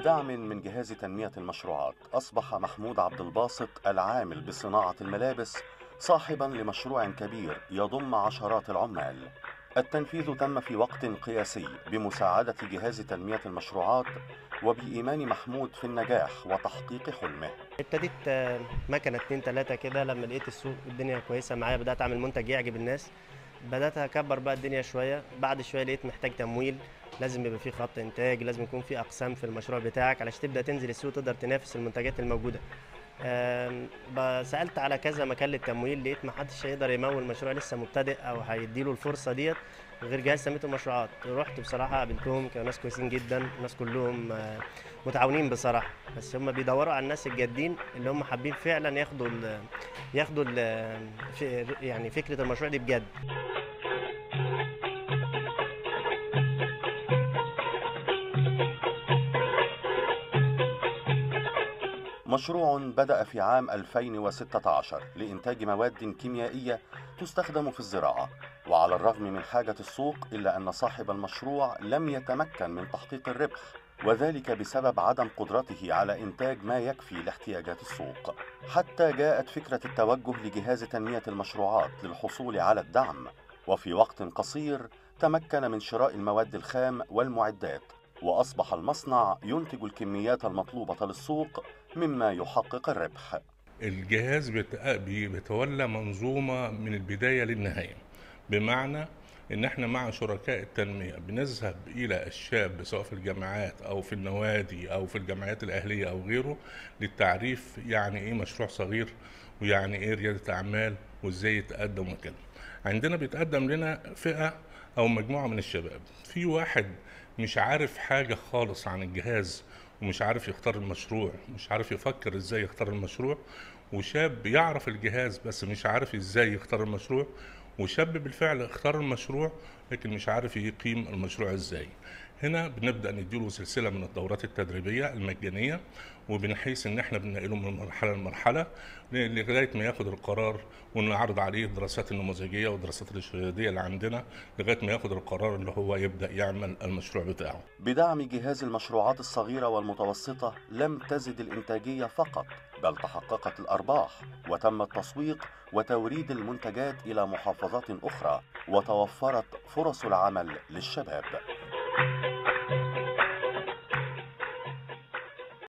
بدعم من جهاز تنمية المشروعات أصبح محمود عبد الباسط العامل بصناعة الملابس صاحبا لمشروع كبير يضم عشرات العمال التنفيذ تم في وقت قياسي بمساعدة جهاز تنمية المشروعات وبإيمان محمود في النجاح وتحقيق حلمه ابتديت آه، مكنه اتنين تلاته كده لما لقيت السوق الدنيا كويسه معايا بدات اعمل منتج يعجب الناس بدات اكبر بقى الدنيا شويه بعد شويه لقيت محتاج تمويل لازم يبقى في خط انتاج لازم يكون في اقسام في المشروع بتاعك علشان تبدا تنزل السوق تقدر تنافس المنتجات الموجوده آم، ب- سالت على كذا مكان للتمويل لقيت ما حدش هيقدر يمول مشروع لسه مبتدئ او هيديله الفرصه ديت غير جهاز تنميه المشروعات رحت بصراحه قابلتهم كانوا ناس كويسين جدا الناس كلهم آه، متعاونين بصراحه بس هم بيدوروا على الناس الجادين اللي هم حابين فعلا ياخدوا ال ياخدوا ال في يعني فكره المشروع دي بجد مشروع بدأ في عام 2016 لإنتاج مواد كيميائية تستخدم في الزراعة وعلى الرغم من حاجة السوق إلا أن صاحب المشروع لم يتمكن من تحقيق الربح وذلك بسبب عدم قدرته على إنتاج ما يكفي لاحتياجات السوق حتى جاءت فكرة التوجه لجهاز تنمية المشروعات للحصول على الدعم وفي وقت قصير تمكن من شراء المواد الخام والمعدات وأصبح المصنع ينتج الكميات المطلوبة للسوق مما يحقق الربح الجهاز بيت- بي- بيتولى منظومة من البداية للنهاية بمعنى ان احنا مع شركاء التنمية بنذهب الى الشاب سواء في الجامعات او في النوادي او في الجمعيات الاهلية او غيره للتعريف يعني ايه مشروع صغير ويعني ايه ريادة اعمال وازاي يتقدم وكده عندنا بيتقدم لنا فئة او مجموعة من الشباب في واحد مش عارف حاجة خالص عن الجهاز ومش عارف يختار المشروع مش عارف يفكر ازاي يختار المشروع وشاب يعرف الجهاز بس مش عارف ازاي يختار المشروع وشاب بالفعل اختار المشروع لكن مش عارف يقيم المشروع ازاي هنا بنبدا نديله سلسله من الدورات التدريبيه المجانيه وبنحيث ان احنا بننقله من مرحله لمرحله لغايه ما ياخد القرار ونعرض عليه الدراسات النموذجيه والدراسات الارشاديه اللي عندنا لغايه ما ياخد القرار اللي هو يبدا يعمل المشروع بتاعه بدعم جهاز المشروعات الصغيرة والمتوسطة لم تزد الإنتاجية فقط بل تحققت الأرباح وتم التسويق وتوريد المنتجات إلى محافظات أخرى وتوفرت فرص العمل للشباب